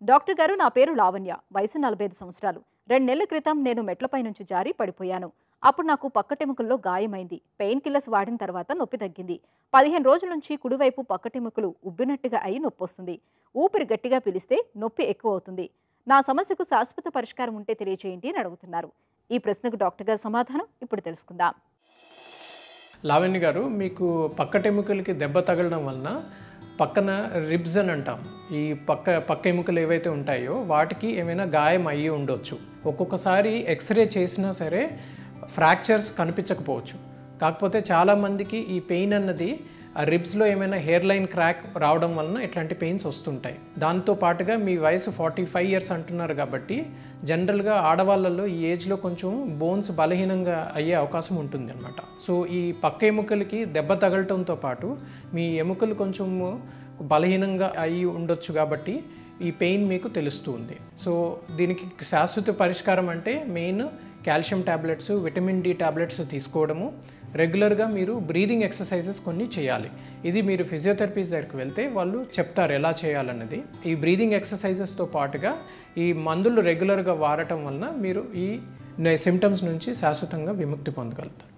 doctor గారు నా పేరు లావణ్య వయసు నలభై ఐదు సంవత్సరాలు రెండు నెలల క్రితం నేను మెట్లపై నుంచి జారి పడిపోయాను అప్పుడు నాకు పక్కటెముకల్లో గాయమైంది పెయిన్ కిల్లర్స్ వాడిన తర్వాత నొప్పి తగ్గింది పదిహేను రోజుల నుంచి కుడివైపు పక్కటెముకలు ఉబ్బినట్టుగా అయి నొప్పి వస్తుంది ఊపిరి గట్టిగా పిలిస్తే నొప్పి ఎక్కువ అవుతుంది నా సమస్యకు శాశ్వత పరిష్కారం ఉంటే తెలియజేయండి అని అడుగుతున్నారు ఈ ప్రశ్నకు డాక్టర్ గారి సమాధానం ఇప్పుడు తెలుసుకుందాం లావణ్య గారు మీకు పక్కటెముకలకి దెబ్బ తగలడం వలన పక్కన రిబ్స్ అని అంటాం ఈ పక్క పక్క ఎముకలు ఏవైతే ఉంటాయో వాటికి ఏమైనా గాయం అయ్యి ఉండొచ్చు ఒక్కొక్కసారి ఎక్స్రే చేసినా సరే ఫ్రాక్చర్స్ కనిపించకపోవచ్చు కాకపోతే చాలామందికి ఈ పెయిన్ అన్నది ఆ రిబ్స్లో ఏమైనా హెయిర్ లైన్ క్రాక్ రావడం వలన ఇట్లాంటి పెయిన్స్ వస్తుంటాయి దాంతో పాటుగా మీ వయసు ఫార్టీ ఫైవ్ ఇయర్స్ అంటున్నారు కాబట్టి జనరల్గా ఆడవాళ్ళలో ఈ ఏజ్లో కొంచెం బోన్స్ బలహీనంగా అయ్యే అవకాశం ఉంటుంది అనమాట సో ఈ పక్క ఎముకలకి దెబ్బ తగలటంతో పాటు మీ ఎముకలు కొంచెం బలహీనంగా అయి ఉండొచ్చు కాబట్టి ఈ పెయిన్ మీకు తెలుస్తుంది సో దీనికి శాశ్వత పరిష్కారం అంటే main calcium tablets vitamin D tablets తీసుకోవడము రెగ్యులర్గా మీరు బ్రీదింగ్ ఎక్సర్సైజెస్ కొన్ని చేయాలి ఇది మీరు ఫిజియోథెరపీస్ దగ్గరికి వెళ్తే వాళ్ళు చెప్తారు ఎలా చేయాలన్నది ఈ బ్రీదింగ్ ఎక్సర్సైజెస్తో పాటుగా ఈ మందులు రెగ్యులర్గా వాడటం వలన మీరు ఈ సిమ్టమ్స్ నుంచి శాశ్వతంగా విముక్తి పొందగలుగుతారు